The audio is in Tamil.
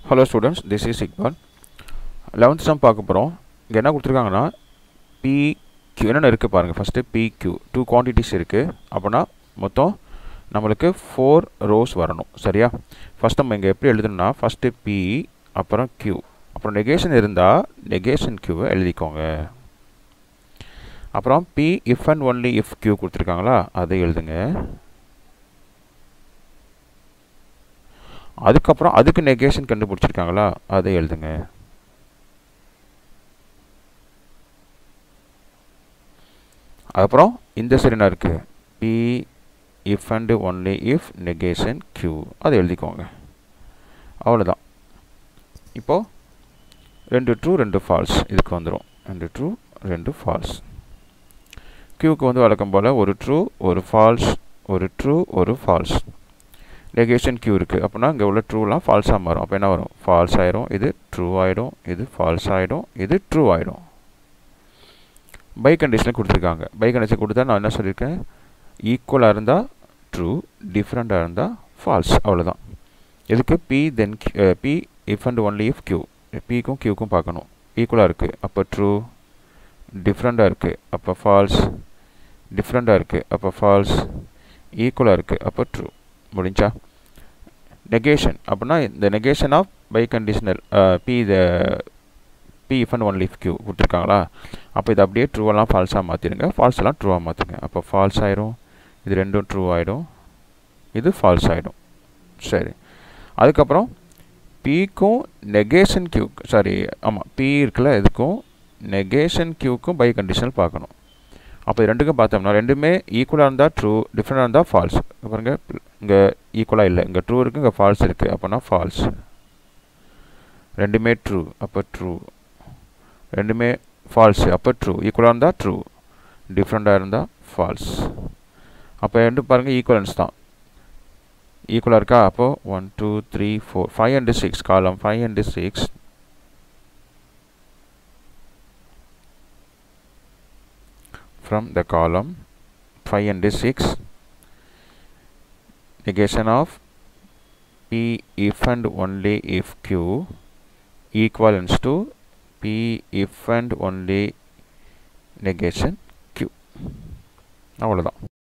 hello students this is Iqbal eleventh sum பார்க்க போகிறோம் இங்கே என்ன கொடுத்துருக்காங்கன்னா பி கியூ என்னென்ன இருக்குது பாருங்கள் first P Q two quantities இருக்குது அப்படின்னா மொத்தம் நம்மளுக்கு ஃபோர் ரோஸ் வரணும் சரியா ஃபஸ்ட் நம்ம இங்கே எப்படி எழுதணும்னா ஃபஸ்ட்டு பி அப்புறம் கியூ அப்புறம் நெகேஷன் இருந்தால் நெகேஷன் கியூவை எழுதிக்கோங்க அப்புறம் P if and only if Q கொடுத்துருக்காங்களா அதை எழுதுங்க அதுக்கப்புறம் அதுக்கு நெகேஷன் கண்டுபிடிச்சிருக்காங்களா அதை எழுதுங்க அப்புறம் இந்த சைடு என்ன இருக்குது P if and only if negation Q அதை எழுதிக்கோங்க அவ்வளோதான் இப்போது ரெண்டு ட்ரூ ரெண்டு ஃபால்ஸ் இதுக்கு வந்துடும் ரெண்டு ட்ரூ ரெண்டு ஃபால்ஸ் கியூக்கு வந்து வழக்கம் போல் ஒரு ட்ரூ ஒரு ஃபால்ஸ் ஒரு ட்ரூ ஒரு ஃபால்ஸ் நெகேஷன் கியூ இருக்குது அப்படின்னா இங்கே உள்ள ட்ரூலாம் ஃபால்ஸாக மாறும் அப்போ என்ன வரும் ஃபால்ஸ் ஆகிடும் இது ட்ரூ ஆகிடும் இது ஃபால்ஸ் ஆகிடும் இது ட்ரூ ஆகிடும் பை கண்டிஷனில் கொடுத்துருக்காங்க பை கண்டிஷன் கொடுத்தா நான் என்ன சொல்லியிருக்கேன் ஈக்குவலாக இருந்தால் ட்ரூ டிஃப்ரெண்ட்டாக இருந்தால் ஃபால்ஸ் அவ்வளோதான் இதுக்கு P then P if and only if Q பிக்கும் கியூக்கும் பார்க்கணும் ஈக்குவலாக இருக்குது அப்போ ட்ரூ டிஃப்ரெண்ட்டாக இருக்குது அப்போ ஃபால்ஸ் டிஃப்ரெண்ட்டாக இருக்குது அப்போ ஃபால்ஸ் ஈக்குவலாக இருக்குது அப்போ ட்ரூ முடிஞ்சா நெகேஷன் அப்படின்னா இந்த negation of biconditional P the P if and only if Q கொடுத்துருக்காங்களா அப்போ இது அப்படியே ட்ரூவெல்லாம் ஃபால்ஸாக மாற்றிடுங்க ஃபால்ஸ் எல்லாம் ட்ரூவாக மாற்றுங்க அப்போ ஃபால்ஸ் ஆயிரும் இது ரெண்டும் ட்ரூ ஆகிடும் இது ஃபால்ஸ் ஆகிடும் சரி அதுக்கப்புறம் பிக்கும் நெகேஷன் கியூ சாரி ஆமாம் பி இருக்குல்ல இதுக்கும் நெகேஷன் கியூக்கும் பை கண்டிஷனல் பார்க்கணும் அப்போ இது ரெண்டுக்கும் பார்த்தோம்னா ரெண்டுமே ஈக்குவலாக இருந்தால் ட்ரூ டிஃப்ரெண்டாக இருந்தால் ஃபால்ஸ் பாருங்க இங்கே ஈக்குவலாக இல்லை இங்கே ட்ரூ இருக்குது இங்கே ஃபால்ஸ் இருக்குது அப்போனா ஃபால்ஸ் ரெண்டுமே ட்ரூ அப்போ ட்ரூ ரெண்டுமே ஃபால்ஸு அப்போ ட்ரூ ஈக்குவலாக இருந்தால் ட்ரூ டிஃப்ரெண்ட்டாக இருந்தால் ஃபால்ஸ் அப்போ ரெண்டு பாருங்கள் ஈக்குவலன்ஸ் தான் ஈக்குவலாக இருக்கா அப்போது one two three four five and six column five and six from the column 5 and 6 negation of p if and only if q equivalents to p if and only negation q அவ்வளோதான்